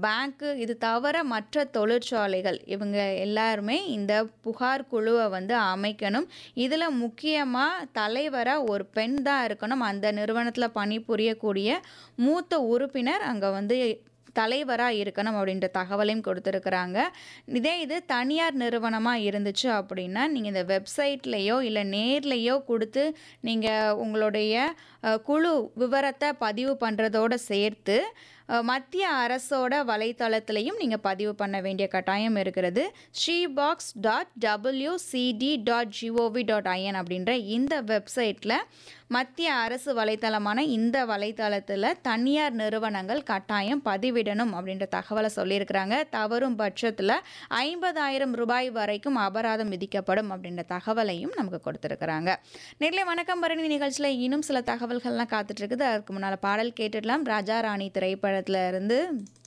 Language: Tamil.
பேங்க்கு இது தவிர மற்ற தொழிற்சாலைகள் இவங்க எல்லாருமே இந்த புகார் குழுவை வந்து அமைக்கணும் இதில் முக்கியமாக தலைவராக ஒரு பெண் தான் இருக்கணும் அந்த நிறுவனத்தில் பணிபுரியக்கூடிய மூத்த உறுப்பினர் அங்கே வந்து தலைவராக இருக்கணும் அப்படின்ற தகவலையும் கொடுத்துருக்குறாங்க இதே இது தனியார் நிறுவனமாக இருந்துச்சு அப்படின்னா நீங்கள் இந்த வெப்சைட்லேயோ இல்லை நேர்லேயோ கொடுத்து நீங்கள் உங்களுடைய அஹ், குழு விவரத்தை பதிவு பண்ணுறதோட சேர்த்து அஹ், மத்திய அரசோட வலைத்தளத்திலையும் நீங்கள் பதிவு பண்ண வேண்டிய கட்டாயம் இருக்கிறது ஸ்ரீபாக்ஸ் dot WCD dot gov dot in அப்படின்ற இந்த வெப்சைட்டில் மத்திய அரசு வலைத்தளமான இந்த வலைத்தளத்தில் தனியார் நிறுவனங்கள் கட்டாயம் பதிவிடணும் அப்படின்ற தகவலை சொல்லியிருக்கிறாங்க தவறும் பட்சத்தில் ஐம்பதாயிரம் ரூபாய் வரைக்கும் அபராதம் விதிக்கப்படும் அப்படின்ற தகவலையும் நமக்கு கொடுத்துருக்குறாங்க நேரில் வணக்கம் பரணி நிகழ்ச்சியில் இன்னும் சில தகவல்கள்லாம் காத்துட்டு இருக்குது அதுக்கு முன்னால் பாடல் கேட்டுடலாம் ராஜா ராணி திரைப்படத்துல இருந்து